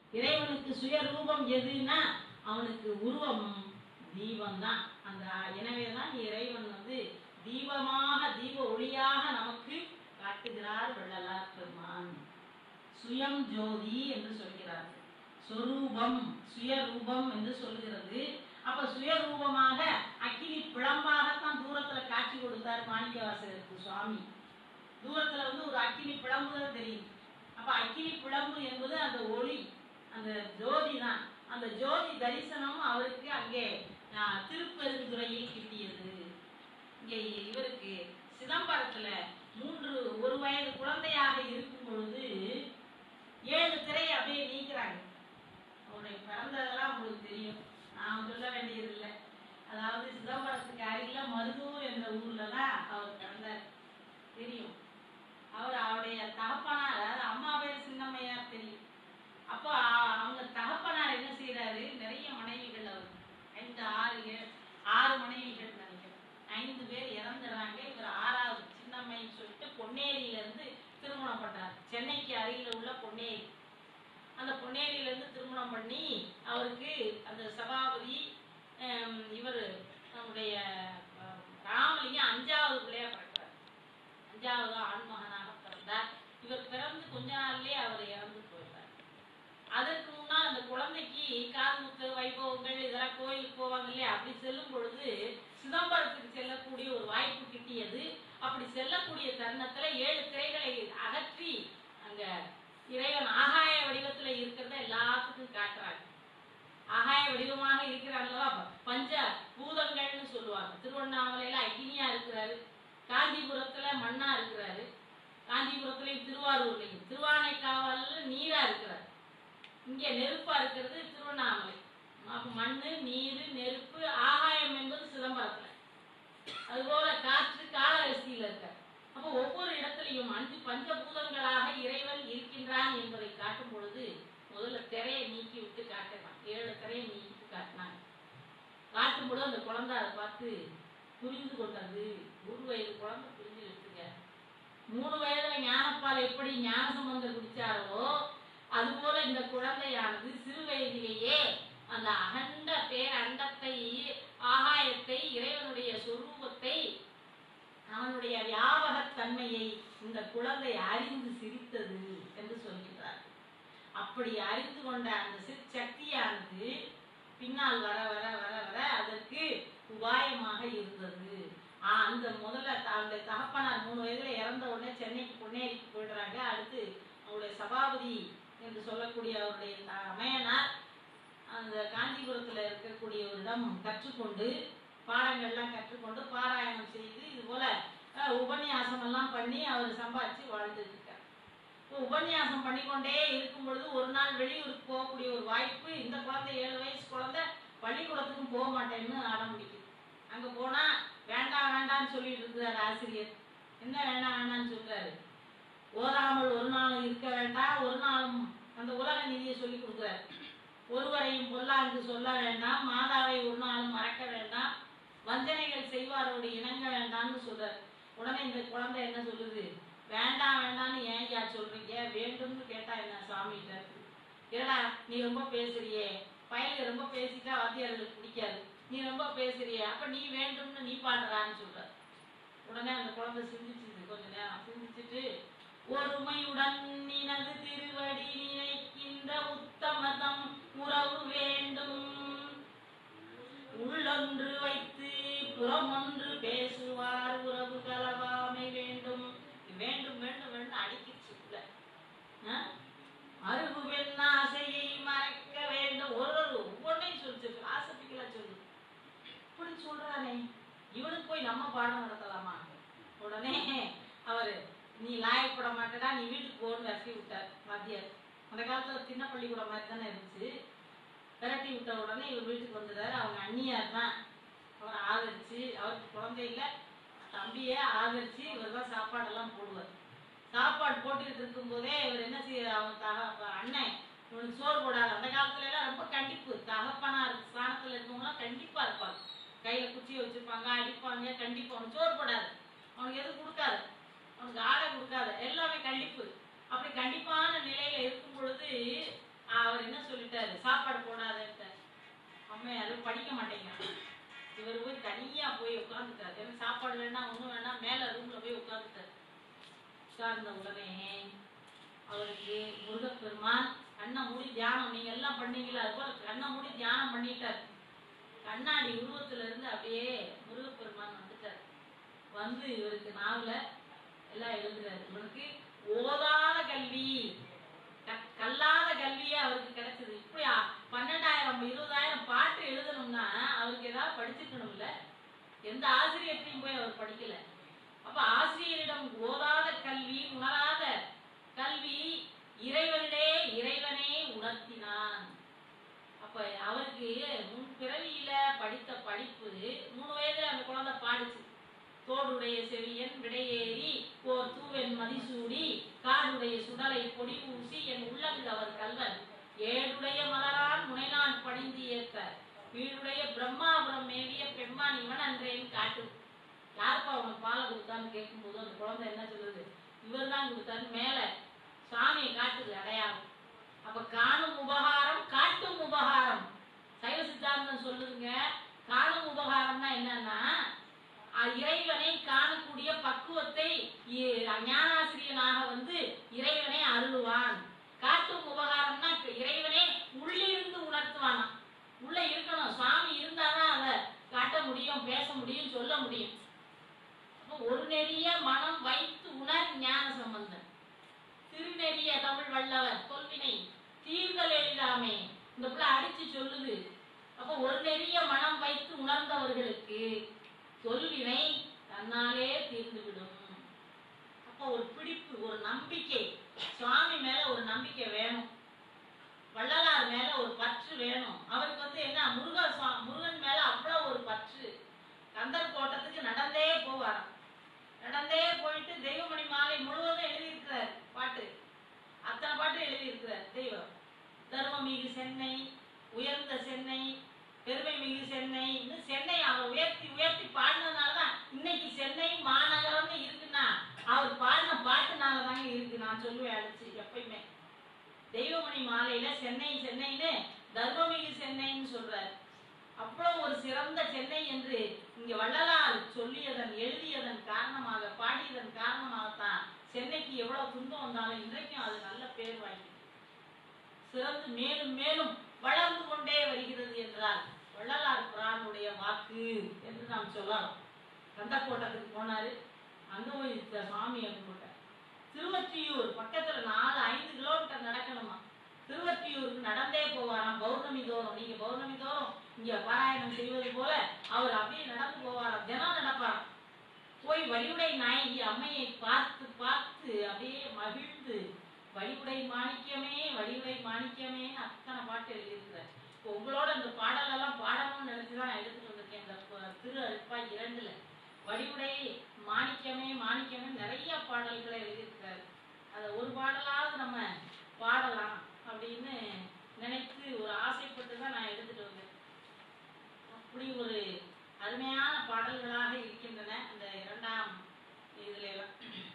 இறைவனுக்கு சுயரூபம் எதுன்னா அவனுக்கு உருவம் தீபம் தான் அந்த எனவேதான் இறைவன் வந்து தீபமாக தீப ஒளியாக நமக்கு காட்டுகிறார் வள்ளலார் பெருமான் சுயம் ஜோதி என்று சொல்கிறார் சொரூபம் சுயரூபம் என்று சொல்லுகிறது அப்ப சுயரூபமாக அக்கினி பிளம்பாகத்தான் தூரத்துல காட்சி கொடுத்தார் மாணிக்கவாசகருக்கு சுவாமி தூரத்துல வந்து ஒரு அக்கினி பிளம்பு தான் தெரியும் அப்ப அக்கினி பிளம்பு என்பது அந்த ஒளி அந்த ஜோதி தான் அந்த ஜோதி தரிசனம் அவருக்கு அங்கே ஆஹ், திருப்பெருந்துறையில் கிட்டியது இங்கே இவருக்கு சிதம்பரத்துல மூன்று ஒரு வயது குழந்தையாக இருக்கும் பொழுது ஏழு திரையை அப்படியே நீக்கிறாங்க அவருடைய பிறந்ததெல்லாம் உங்களுக்கு தெரியும் நான் சொல்ல வேண்டியதில்லை அதாவது சிதம்பரத்துக்கு அருகில மருதூர் என்ற ஊர்ல தான் அவர் பிறந்தார் தெரியும் அவர் அவருடைய தகப்பனார் அதாவது அம்மா பேர் சின்னம்மையார் தெரியும் அப்போ அ- அவங்க தகப்பனார் என்ன செய்யறாரு நிறைய மனைவிகள் அவர் ஐந்து ஆறு ஏழு ஆறு மனைவிகள் நினைக்கிறேன் ஐந்து பேர் இறந்துடுறாங்க இவர் ஆறாவது சின்னம்மைன்னு சொல்லிட்டு பொன்னேரியில இருந்து திருமணம் பண்ணார் சென்னைக்கு அருகில உள்ள பொன்னேரி அந்த பொன்னேரியில இருந்து திருமணம் பண்ணி அவருக்கு அந்த சபாபதி இவர் நம்முடைய அஹ், ராமலிங்கம் அஞ்சாவது பிள்ளையா பிறக்கிறார் அஞ்சாவது ஆண்மகனாக பிறந்தார் இவர் பிறந்து கொஞ்ச நாள்லயே அவர் இறந்து போயிட்டார் அதற்கு முன்னால் அந்த குழந்தைக்கு காதுமுத்து வைபவங்கள் இதெல்லாம் கோயிலுக்கு போவாங்க இல்லையா அப்படி செல்லும் பொழுது சிதம்பரத்துக்கு செல்லக்கூடிய ஒரு வாய்ப்பு கிட்டியது அப்படி செல்லக்கூடிய தருணத்துல ஏழு திரைகளை அகற்றி அங்க இறைவன் ஆகாய வடிவத்துல இருக்கிறத எல்லாத்துக்கும் காட்டுறாங்க ஆகாய வடிவமாக இருக்கிறாங்களா பஞ்ச பூதங்கள்னு சொல்லுவாங்க திருவண்ணாமலையில அக்னியா இருக்கிறாரு காஞ்சிபுரத்துல மண்ணா இருக்கிறாரு காஞ்சிபுரத்துலயும் திருவாரூர்லயும் திருவானைக்காவல்ல நீரா இருக்கிறார் இங்க நெருப்பா இருக்கிறது திருவண்ணாமலை அப்ப மண்ணு நீர் நெருப்பு ஆகாயம் என்பது சிதம்பரத்துல அதுபோல காற்று காலரசியில இருக்கார் அப்போ ஒவ்வொரு இடத்துலையும் அஞ்சு பஞ்சபூதங்களாக இறைவன் இருக்கின்றான் என்பதை காட்டும் பொழுது முதல்ல திரையை நீக்கி விட்டு காட்டுறான் ஏழு திரையை நீக்கிட்டு காட்டினாங்க காட்டும் பொழுது அந்த குழந்தை அதை பார்த்து புரிந்து கொண்டது ஒரு வயது குழந்தை புரிஞ்சு எடுத்துக்க மூணு வயதுல ஞானப்பால் எப்படி ஞானசம்பந்தர் குடிச்சாரோ அதுபோல இந்த குழந்தையானது சிறு வயதிலேயே அந்த அகண்ட பேரண்டத்தை ஆகாயத்தை இறைவனுடைய சொரூபத்தை அவனுடைய வியாபகத் தன்மையை இந்த குழந்தை அறிந்து சிரித்தது என்று சொல்கிறார் அப்படி அறிந்து கொண்ட அந்த சிற்சக்தியானது பின்னால் வர வர வர வர அதற்கு உபாயமாக இருந்தது ஆ, அந்த முதல்ல த- அந்த தகப்பனார் மூணு வயதுல இறந்த உடனே சென்னைக்கு பொன்னேரிக்கு போயிடுறாங்க அடுத்து அவருடைய சபாபதி என்று சொல்லக்கூடிய அவருடைய த- அமையனார் அந்த காஞ்சிபுரத்துல இருக்கக்கூடியவரிடம் கற்றுக்கொண்டு பாடங்கள்லாம் கற்றுக்கொண்டு பாராயணம் செய்து இது போல அஹ், உபன்யாசம் எல்லாம் பண்ணி அவர் சம்பாதிச்சு வாழ்ந்துட்டு இருக்கார் இப்போ உபன்யாசம் பண்ணிக்கொண்டே இருக்கும் பொழுது ஒரு நாள் வெளியூருக்கு போகக்கூடிய ஒரு வாய்ப்பு இந்த குழந்தை ஏழு வயசு குழந்தை பள்ளிக்கூடத்துக்கும் போக மாட்டேன்னு அடம் பிடிக்குது அங்க போனா வேண்டாம் வேண்டாம்னு சொல்லிட்டு இருக்கிறார் ஆசிரியர் என்ன வேண்டாம் வேண்டாம்னு சொல்றாரு ஓதாமல் ஒரு நாளும் இருக்க வேண்டாம் ஒரு நாளும் அந்த உலக நீதியை சொல்லி கொடுக்குறாரு ஒருவரையும் பொல்லாங்கு சொல்ல வேண்டாம் மாதாவை ஒரு நாளும் மறக்க வேண்டாம் வஞ்சனைகள் செய்வாரோடு இணங்க வேண்டாம்னு சொல்றாரு உடனே இந்த குழந்தை என்ன சொல்லுது வேண்டாம் வேண்டாம்னு ஏன் ஐயா சொல்றீங்க வேண்டும்னு கேட்டா என்ன சாமிகிட்ட ஏடா நீ ரொம்ப பேசுறியே பயலுக்கு ரொம்ப பேசிட்டா வாத்தியார்களுக்கு பிடிக்காது நீ ரொம்ப பேசுறியே அப்ப நீ வேண்டும்னு நீ பாடுறான்னு சொல்ற உடனே அந்த குழந்தை சிந்திச்சுது கொஞ்ச நேரம் சிந்திச்சுட்டு ஒருமையுடன் நினது திருவடி நினைக்கின்ற உத்தமதம் உறவு வேண்டும் உள்ளொன்று வைத்து புறமொன்று பேசுவார் உறவு கலவாமை வேண்டும் வேண்டும் வேண்டும் வேண்டும் அடிக்கிச்சு உள்ள. ஆ? அருகு பெண் ஆசையை மறக்க வேண்டும் ஒரு ஒரு ஒவ்வொன்றையும் சொல்லு ஆசைப்பிக்கல சொல்லு இப்படி சொல்றானே இவனுக்கு போய் நம்ம பாடம் நடத்தலாமா உடனே அவரு நீ லாயப்பட மாட்டடா நீ வீட்டுக்கு போன்னு விரட்டி விட்டார் வாத்தியார் அந்த காலத்துல சின்ன பள்ளிக்கூடம் மாதிரி தானே இருந்துச்சு விரட்டி விட்ட உடனே இவர் வீட்டுக்கு வந்துடுறாரு அவங்க அண்ணியார் தான் அவரை ஆதரிச்சு அவருக்கு குழந்தை இல்லை தம்பியை ஆதரிச்சு இவர் தான் சாப்பாடெல்லாம் போடுவார் சாப்பாடு போட்டுக்கிட்டு இருக்கும்போதே இவர் என்ன செய்ய அவன் தக அவன் அண்ணன் இவனுக்கு சோறு போடாது அந்த காலத்துல எல்லாம் ரொம்ப கண்டிப்பு தகப்பனா இருக்கு ஸ்தானத்துல இருக்கவங்களாம் கண்டிப்பா இருப்பாங்க கையில குச்சியை வச்சிருப்பாங்க அடிப்பாங்க கண்டிப்பா அவனுக்கு சோறு போடாது அவனுக்கு எதுவும் கொடுக்காது அவனுக்கு ஆடை கொடுக்காது எல்லாமே கண்டிப்பு அப்படி கண்டிப்பான நிலையில இருக்கும் பொழுது அவர் என்ன சொல்லிட்டாரு சாப்பாடு போடாதேன்ட்டார் அம்மையாரு படிக்க மாட்டேங்கிறான் இவர் போய் தனியா போய் உட்கார்ந்துட்டார் எனக்கு சாப்பாடு வேணா ஒண்ணும் வேணா மேல ரூம்ல போய் உட்கார்ந்துட்டார் உட்கார்ந்த உடனே அவருக்கு முருகப்பெருமான் கண்ணை மூடி தியானம் நீங்க எல்லாம் பண்ணீங்களா அது போல கண்ணை மூடி தியானம் பண்ணிட்டார் கண்ணாடி உருவத்துல இருந்து அப்படியே முருகப்பெருமான் வந்துட்டார் வந்து இவருக்கு நாவல எல்லாம் எழுதுறாரு இவனுக்கு ஓதாத கல்வி க- கல்லாத கல்வியே அவருக்கு கிடைச்சது இப்படி அ- பன்னெண்டாயிரம் இருபதாயிரம் பாட்டு எழுதணும்னா அவருக்கு ஏதாவது படிச்சிருக்கணும்ல எந்த ஆசிரியர்கிட்டையும் போய் அவர் படிக்கல அப்ப ஆசிரியரிடம் ஓதாத கல்வி உணராத கல்வி இறைவனிடே இறைவனே உணர்த்தினான் அப்ப அவருக்கு முன் பிறவியில படித்த படிப்பு மூணு வயதுல அந்த குழந்தை பாடுச்சு தோடுடைய செவியன் விடையேறி ஓர் தூவென் மதிசூடி காடுடைய சுடலை பொடி ஊசி என் உள்ளங்கவர் கல்வன் ஏடுடைய மலரான் முனைநான் பணிந்து ஏத்த வீடுடைய பிரம்மாபுரம் மேவிய பெம்மான் இவன் அன்றேன் காட்டு யாருப்பா அவனுக்கு பாலை கொடுத்தான்னு கேட்கும்போது அந்த குழந்தை என்ன சொல்லுது இவர் தான் கொடுத்தாரு மேல சாமியை காட்டுது அடையாளம் அப்ப காணும் உபகாரம் காட்டும் உபகாரம் சைவ சித்தாந்தம் சொல்லுதுங்க காணும் உபகாரம்னா என்னன்னா அஹ் இறைவனை காணக்கூடிய பக்குவத்தை இ- ஞானாசிரியனாக வந்து இறைவனை அருளுவான் காட்டும் உபகாரம்னா இப்ப இறைவனே உள்ளிருந்து உணர்த்துவானாம் உள்ள இருக்கணும் சுவாமி இருந்தாதான் அதை காட்ட முடியும் பேச முடியும் சொல்ல முடியும் அப்போ ஒரு நெறிய மனம் வைத்து உணர் ஞான சம்பந்தம் திருநெறிய தமிழ் வல்லவர் தொல்வினை தீர்தல் எளிதாமே இந்த பிள்ளை அடிச்சு சொல்லுது அப்போ ஒரு நெறிய மனம் வைத்து உணர்ந்தவர்களுக்கு தொல்வினை தன்னாலே தீர்ந்துவிடும் அப்போ ஒரு பிடிப்பு ஒரு நம்பிக்கை சுவாமி மேல ஒரு நம்பிக்கை வேணும் வள்ளலார் மேல ஒரு பற்று வேணும் அவருக்கு வந்து என்ன முருக சுவா- முருகன் மேல அவ்வளவு ஒரு பற்று கந்தர் கோட்டத்துக்கு நடந்தே போவாராம் நடந்தே போயிட்டு தெய்வமணி மாலை முழுவதும் எழுதியிருக்கிறார் பாட்டு அத்தனை பாட்டு எழுதியிருக்கிறார் தெய்வம் தர்மமிகு சென்னை உயர்ந்த சென்னை பெருமை மிகு சென்னை இன்னும் சென்னை அவர் உயர்த்தி உயர்த்தி பாடினதுனால தான் இன்னைக்கு சென்னை மாநகரம்னு இருக்குன்னா அவர் பாடின பாட்டுனால தாங்க இருக்கு நான் சொல்லுவேன் அடிச்சு எப்பயுமே தெய்வமணி மாலையில சென்னை சென்னைன்னு தர்மமிகு சென்னைன்னு சொல்றாரு அவ்வளவு ஒரு சிறந்த சென்னை என்று இங்க வள்ளலார் சொல்லியதன் எழுதியதன் காரணமாக பாடியதன் காரணமாகத்தான் சென்னைக்கு எவ்வளவு துன்பம் வந்தாலும் இன்றைக்கும் அது நல்ல பேர் வாங்கி சிறந்து மேலும் மேலும் வளர்ந்து கொண்டே வருகிறது என்றால் வள்ளலார் புராணுடைய வாக்கு என்று நாம் சொல்லலாம் கந்தக்கோட்டத்துக்கு போனாரு அங்க போய் இந்த சாமியை கும்பிட்டார் திருவற்றியூர் பக்கத்துல நாலு ஐந்து கிலோமீட்டர் நடக்கணுமா திருவற்றியூருக்கு நடந்தே போவாராம் பௌர்ணமி தோறும் நீங்க பௌர்ணமி தோறும் இங்க பாராயணம் செய்வது போல அவர் அப்படியே நடந்து போவாராம் தினம் நடப்பாராம் போய் வழிவுடை நாயகி அம்மையை பார்த்து பார்த்து அப்படியே மகிழ்ந்து வழிவுடை மாணிக்கமே வழிவுடை மாணிக்கமே அத்தனை பாட்டு எழுதியிருக்கிறார் இப்போ உங்களோட இந்த பாடலெல்லாம் பாடணும்னு நினைச்சு தான் நான் எடுத்துட்டு வந்திருக்கேன் இந்த ப- திரு அல்பா இரண்டுல வழிவுடை மாணிக்கமே மாணிக்கமே நிறைய பாடல்களை எழுதியிருக்கிறார் அதை ஒரு பாடலாவது நம்ம பாடலாம் அப்படின்னு நினைத்து ஒரு ஆசைப்பட்டு தான் நான் எடுத்துட்டு வந்தேன் அப்படி ஒரு அருமையான பாடல்களாக இருக்கின்றன அந்த இரண்டாம் இதுல எல்லாம்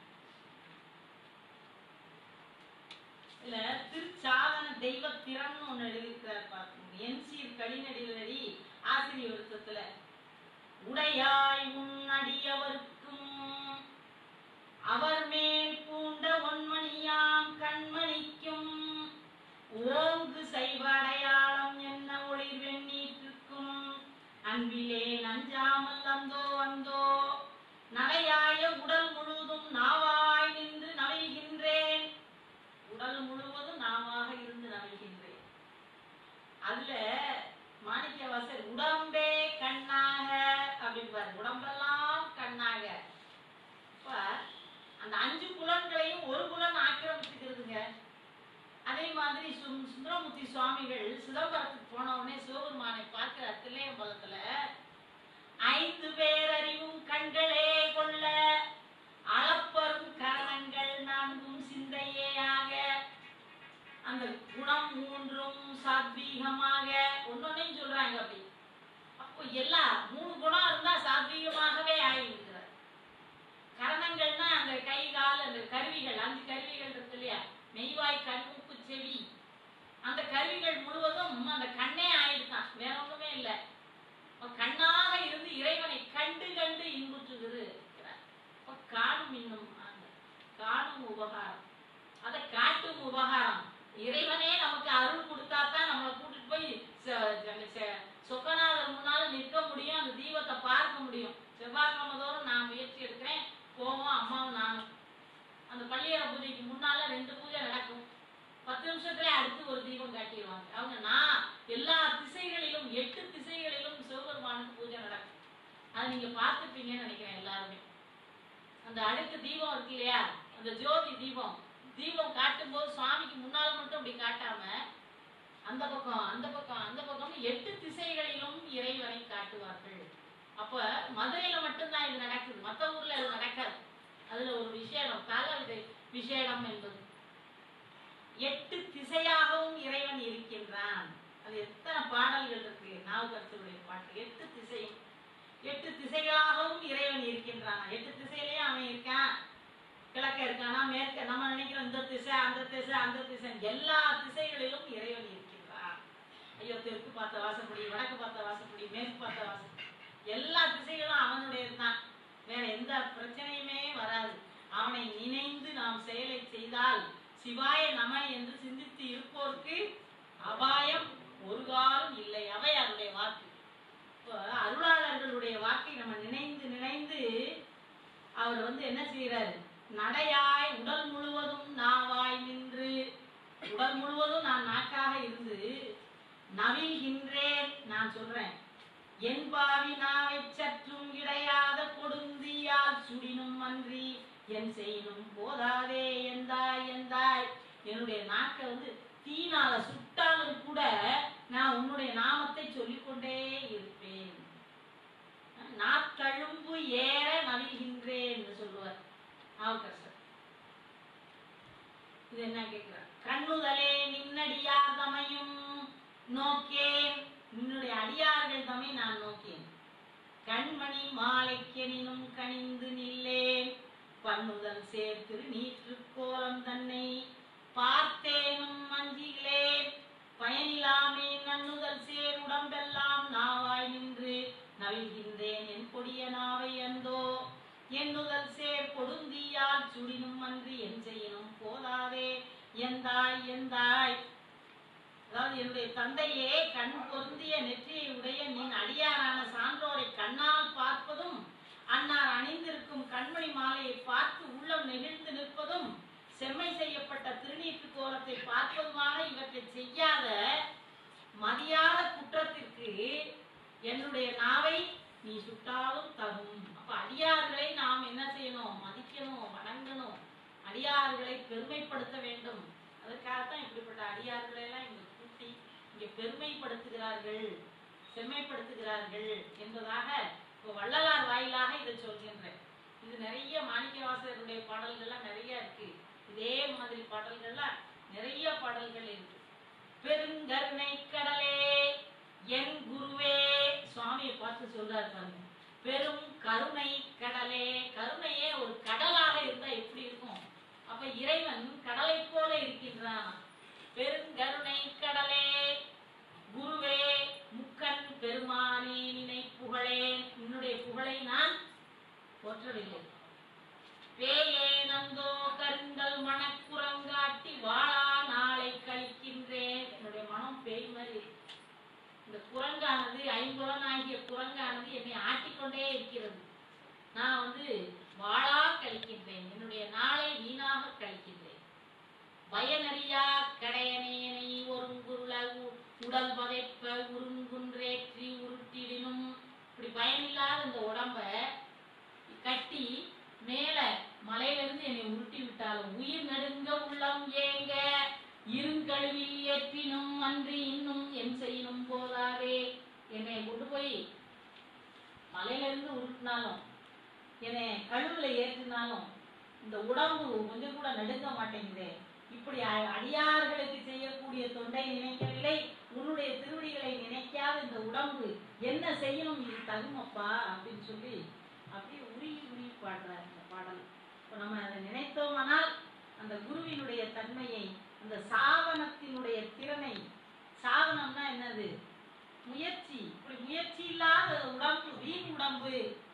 இல்ல திருச்சாதன தெய்வ திறம்னு ஒண்ணு எழுதியிருக்கிறார் பார்க்கணும் என் சீர் கடிநடிலடி ஆசிரியர் வருத்தத்துல உடையாய் உன் அடியவர்க்கும் அவர் மேல் பூண்ட ஒன்மணியாம் கண்மணிக்கும் ஓங்கு சைவ அடையாளம் என்ன ஒளிர் வெண்ணீற்றுக்கும் அன்பிலே நஞ்சாமல் அந்தோ அந்தோ நடையாய உடல் முழுதும் நாவாய் நின்று நவைகின்றேன் உடல் முழுவதும் நாவாக இருந்து நவைகின்றேன் அதுல மாணிக்கவாசர் உடம்பே கண்ணாக அப்படின்பாரு உடம்பெல்லாம் கண்ணாக அப்ப அந்த அஞ்சு புலன்களையும் ஒரு புலன் ஆக்கிரமிச்சுக்கிறதுங்க அதே மாதிரி சும் சுந்தரமூர்த்தி சுவாமிகள் சிதம்பரத்துக்கு போன உடனே சிவபெருமானை பார்க்கிற தில்லையம்பலத்துல ஐந்து பேர் அறிவும் கண்களே கொள்ள அளப்பரும் கரணங்கள் நான்கும் சிந்தையேயாக அந்த குணம் மூன்றும் சாத்வீகமாக ஒன்னொன்னையும் சொல்றாங்க அப்படி அப்போ எல்லா மூணு குணம் இருந்தா சாத்வீகமாகவே ஆகிவிடுகிறார் கரணங்கள்னா அந்த கை கால் அந்த கருவிகள் அஞ்சு கருவிகள் இருக்கு இல்லையா மெய்வாய் கண் மூக்கு செவி அந்த கண்கள் முழுவதும் அந்த கண்ணே ஆயிடுதான் வேற ஒண்ணுமே இல்லை அப்ப கண்ணாக இருந்து இறைவனை கண்டு கண்டு இன்புற்றுகிறது இருக்கிறார். அப்ப காணும் இன்னும் ஆங்க. காணும் உபகாரம் அதை காட்டும் உபகாரம் இறைவனே நமக்கு அருள் கொடுத்தா தான் நம்மளை கூட்டிட்டு போய் ச- ச- ச- சொக்கநாதர் முன்னால நிற்க முடியும் அந்த தீபத்தை பார்க்க முடியும் செவ்வாய்க்கிழமை தோறும் நான் முயற்சி எடுக்கிறேன் போவோம் அம்மாவும் நானும் அந்த பள்ளியற பூஜைக்கு முன்னால ரெண்டு பூஜை நடக்கும் பத்து நிமிஷத்துல அடுத்து ஒரு தீபம் காட்டிடுவாங்க அவங்க நான் எல்லா திசைகளிலும் எட்டு திசைகளிலும் சிவபெருமானுக்கு பூஜை நடக்கும் அது நீங்க பார்த்துப்பீங்கன்னு நினைக்கிறேன் எல்லாருமே அந்த அடுக்கு தீபம் இருக்கு இல்லையா அந்த ஜோதி தீபம் தீபம் காட்டும் போது சுவாமிக்கு முன்னால மட்டும் அப்படி காட்டாம அந்த பக்கம் அந்த பக்கம் அந்த பக்கம் எட்டு திசைகளிலும் இறைவனை காட்டுவார்கள் அப்ப மதுரையில மட்டும்தான் இது நடக்குது மத்த ஊர்ல இது நடக்காது அதுல ஒரு விசேடம் தல விதை விசேடம் என்பது எட்டு திசையாகவும் இறைவன் இருக்கின்றான் அது எத்தனை பாடல்கள் இருக்கு நாவுக்கரசருடைய பாட்டு எட்டு திசையும் எட்டு திசைகளாகவும் இறைவன் இருக்கின்றான் எட்டு திசையிலயும் அவன் இருக்கான் கிழக்க இருக்கானா மேற்க நம்ம நினைக்கிறோம் இந்த திசை அந்த திசை அந்த திசை எல்லா திசைகளிலும் இறைவன் இருக்கின்றான் ஐயோ தெற்கு பார்த்த வாசப்படி வடக்கு பார்த்த வாசப்படி மேற்கு பார்த்த வாசப்படி எல்லா திசைகளும் அவனுடையது தான் வேற எந்த பிரச்சனையுமே வராது அவனை நினைந்து நாம் செயலை செய்தால் சிவாய நம என்று சிந்தித்து இருப்போருக்கு அபாயம் ஒரு காலம் இல்லை அவை அவருடைய வாக்கு இப்போ அருளாளர்களுடைய வாக்கை நம்ம நினைந்து நினைந்து அவர் வந்து என்ன செய்யறாரு நடையாய் உடல் முழுவதும் நாவாய் நின்று உடல் முழுவதும் நான் நாக்காக இருந்து நவில்கின்றேன் நான் சொல்றேன் என் பாவி நாவை சற்றும் கிடையாத கொடுந்தியால் சுடினும் அன்றி என் செய்யினும் போதாதே எந்தாய் எந்தாய் என்னுடைய நாக்கை வந்து தீனால சுட்டாலும் கூட நான் உன்னுடைய நாமத்தை சொல்லிக்கொண்டே இருப்பேன் நாத்தழும்பு ஏற நவில்கின்றேன் என்று சொல்லுவார் நாவுக்கரசர் இது என்ன கேட்கிறார் கண்ணுதலே நின்னடியார் தமையும் நோக்கேன் நின்னுடைய அடியார்கள் தமை நான் நோக்கேன் கண்மணி மாலைக்கெனினும் கனிந்து நில்லேன் பண்ணுதல் சேர்த்திரு நீற்று கோலம் தன்னை பார்த்தேனும் மஞ்சிகளேன் பயனிலாமே நன்னுதல் சேர் உடம்பெல்லாம் நாவாய் நின்று நவில்கின்றேன் என் கொடிய நாவை அந்தோ எண்ணுதல் சேர் கொடுந்தியால் சுடினும் அன்றி என் செய்யணும் போதாதே எந்தாய் எந்தாய் அதாவது என்னுடைய தந்தையே கண் பொருந்திய நெற்றியை உடைய நின் அடியாரான சான்றோரை கண்ணால் பார்ப்பதும் அன்னார் அணிந்திருக்கும் கண்மணி மாலையை பார்த்து உள்ளம் நெகிழ்ந்து நிற்பதும் செம்மை செய்யப்பட்ட திருநீற்று கோலத்தை பார்ப்பதுமான இவற்றை செய்யாத மதியாத குற்றத்திற்கு என்னுடைய நாவை நீ சுட்டாலும் தகும் அப்ப அடியார்களை நாம் என்ன செய்யணும் மதிக்கணும் வணங்கணும் அடியார்களை பெருமைப்படுத்த வேண்டும் அதற்காகத்தான் இப்படிப்பட்ட அடியார்களை எல்லாம் இங்க கூட்டி இங்க பெருமைப்படுத்துகிறார்கள் செம்மைப்படுத்துகிறார்கள் என்பதாக இப்போ வள்ளலார் வாயிலாக இதை சொல்கின்றேன் இது நிறைய மாணிக்கவாசகருடைய பாடல்கள்லாம் நிறைய இருக்கு இதே மாதிரி பாடல்கள்லாம் நிறைய பாடல்கள் இருக்கு பெருங்கருணை கடலே என் குருவே சுவாமியை பார்த்து சொல்றாரு பாருங்க பெரும் கருணை கடலே கருணையே ஒரு கடலாக இருந்தா எப்படி இருக்கும் அப்ப இறைவன் கடலை போல இருக்கின்றான் பெருங்கருணை கடலே குருவே முக்கன் பெருமானே நினை புகழேன் உன்னுடைய புகழை நான் போற்றவில்லை பேயே நந்தோ கருங்கல் மனக்குரங்காட்டி வாழா நாளை கழிக்கின்றேன் என்னுடைய மனம் பேய் மாதிரி இருக்கு. இந்த குரங்கானது ஐம்புலனாகிய குரங்கானது என்னை ஆட்டிக்கொண்டே இருக்கிறது நான் வந்து வாழா கழிக்கின்றேன் என்னுடைய நாளை வீணாக கழிக்கின்றேன் பயனறியா கடையனேனை ஒருங்குருள உ- உடல் பதைப்ப உருங்குன்றேற்றி உருட்டிடினும் இப்படி பயனில்லாத இந்த உடம்ப கட்டி மேல மலையிலிருந்து என்னை உருட்டி விட்டாலும் உயிர் நடுங்க உள்ளம் ஏங்க இருங்கழுவில் ஏற்றினும் அன்றி இன்னும் என் செய்யணும் போதாதே என்னை கொண்டு போய் மலையிலிருந்து உருட்டினாலும் என்னை கழுவுல ஏற்றினாலும் இந்த உடம்பு கொஞ்சம் கூட நடுங்க மாட்டேங்குதே இப்படி அ- அடியார்களுக்கு செய்யக்கூடிய தொண்டை நினைக்கவில்லை உன்னுடைய திருவடிகளை நினைக்காத இந்த உடம்பு என்ன செய்யணும் இது தகுமப்பா அப்படின்னு சொல்லி அப்படியே உருகி உருகி பாடுறார் இந்த பாடல் இப்போ நம்ம அதை நினைத்தோமானால் அந்த குருவினுடைய தன்மையை அந்த சாவனத்தினுடைய திறனை முயற்சி இப்படி முயற்சி இல்லாத உடம்பு வீண் உடம்பு